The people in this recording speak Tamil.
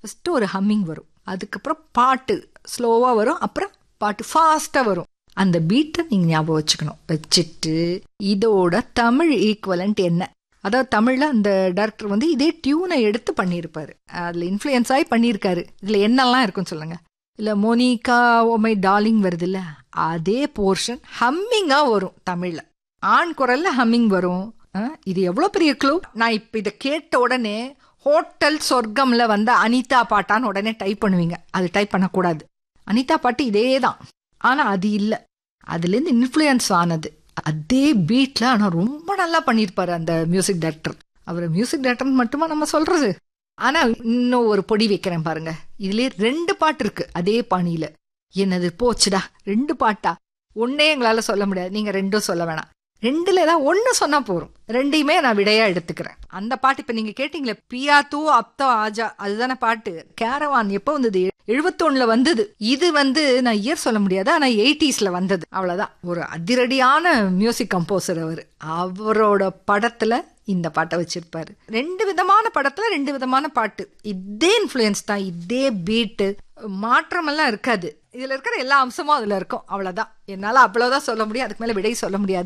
ஃபஸ்ட்டு ஒரு ஹம்மிங் வரும் அதுக்கப்புறம் பாட்டு ஸ்லோவாக வரும் அப்புறம் பாட்டு ஃபாஸ்ட்டாக வரும் அந்த பீட்டை நீங்கள் ஞாபகம் வச்சுக்கணும் வச்சுட்டு இதோட தமிழ் ஈக்குவலண்ட் என்ன அதாவது தமிழில் அந்த டேரக்டர் வந்து இதே டியூனை எடுத்து பண்ணியிருப்பாரு அதில் இன்ஃப்ளூயன்ஸ் ஆகி பண்ணியிருக்காரு இதில் என்னெல்லாம் இருக்குன்னு சொல்லுங்க இல்லை மோனிகா ஓமை டார்லிங் வருது இல்ல அதே போர்ஷன் ஹம்மிங்காக வரும் தமிழில் ஆண் குரல்ல ஹம்மிங் வரும் ஆ, இது எவ்வளோ பெரிய க்ளூ நான் இப்போ இதை கேட்ட உடனே ஹோட்டல் சொர்க்கம்ல வந்த அனிதா பாட்டான்னு உடனே டைப் பண்ணுவீங்க அது டைப் பண்ணக்கூடாது அனிதா பாட்டு இதே தான் ஆனால் அது இல்லை அதுலேருந்து இன்ஃப்ளூயன்ஸ் ஆனது அதே பீட்ல ஆனால் ரொம்ப நல்லா பண்ணியிருப்பாரு அந்த மியூசிக் டைரக்டர் அவர் மியூசிக் டைரக்டர் மட்டுமா நம்ம சொல்றது ஆனா இன்னும் ஒரு பொடி வைக்கிறேன் பாருங்க இதுலயே ரெண்டு பாட்டு இருக்கு அதே பாணியில என்னது போச்சுடா ரெண்டு பாட்டா ஒன்னே எங்களால சொல்ல முடியாது நீங்க ரெண்டும் சொல்ல வேணாம் ரெண்டுல ஏதாவது ஒன்னு சொன்னா போறோம் ரெண்டையுமே நான் விடையா எடுத்துக்கிறேன் அந்த பாட்டு இப்ப நீங்க கேட்டீங்களே பியா தூ அப்தோ ஆஜா அதுதானே பாட்டு கேரவான் எப்போ வந்தது எழுபத்தொன்னுல வந்தது இது வந்து நான் இயர் சொல்ல முடியாது ஆனா எயிட்டிஸ்ல வந்தது அவ்வளவுதான் ஒரு அதிரடியான மியூசிக் கம்போசர் அவர் அவரோட படத்துல இந்த பாட்டை வச்சிருப்பாரு ரெண்டு விதமான படத்துல ரெண்டு விதமான பாட்டு இதே இன்ஃப்ளூயன்ஸ் தான் இதே பீட்டு மாற்றமெல்லாம் இருக்காது இதுல இருக்கிற எல்லா அம்சமும் அதுல இருக்கும் அவ்வளவுதான் என்னால அவ்வளவுதான் சொல்ல முடியும் அதுக்கு மேல விடை சொல்ல முடியாது